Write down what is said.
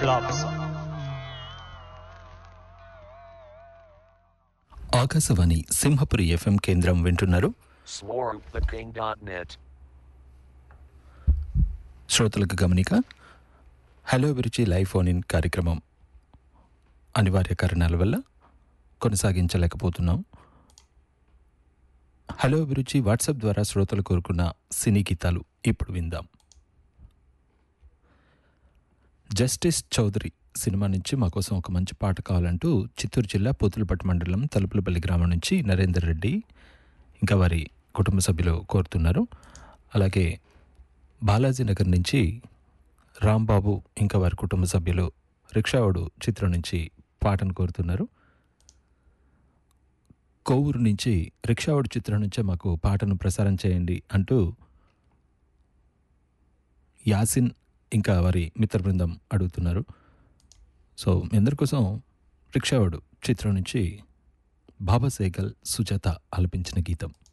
clubs. Akashvani Simhapuri FM కేంద్రం వింటున్నారు swarmtheking.net. శ్రోతలకు గమనిక హలో అభిరుచి లైవ్ ఫోన్ ఇన్ కార్యక్రమం అనివార్య కారణాల వల్ల కొనసాగించలేకపోతున్నాం హలో అభిరుచి వాట్సాప్ ద్వారా శ్రోతలు కోరుకున్న సినీ గీతాలు ఇప్పుడు విందాం జస్టిస్ చౌదరి సినిమా నుంచి మా కోసం ఒక మంచి పాట కావాలంటూ చిత్తూరు జిల్లా పోతులపట్టు మండలం తలుపులపల్లి గ్రామం నుంచి నరేందర్ రెడ్డి ఇంకా వారి కుటుంబ సభ్యులు కోరుతున్నారు అలాగే బాలాజీ నగర్ నుంచి రాంబాబు ఇంకా వారి కుటుంబ సభ్యులు రిక్షావాడు చిత్రం నుంచి పాటను కోరుతున్నారు కోవూరు నుంచి రిక్షావాడు చిత్రం నుంచే మాకు పాటను ప్రసారం చేయండి అంటూ యాసిన్ ఇంకా వారి మిత్ర బృందం అడుగుతున్నారు సో మీ అందరి కోసం రిక్షావాడు చిత్రం నుంచి బాబా సేగల్ సుజాత ఆలపించిన గీతం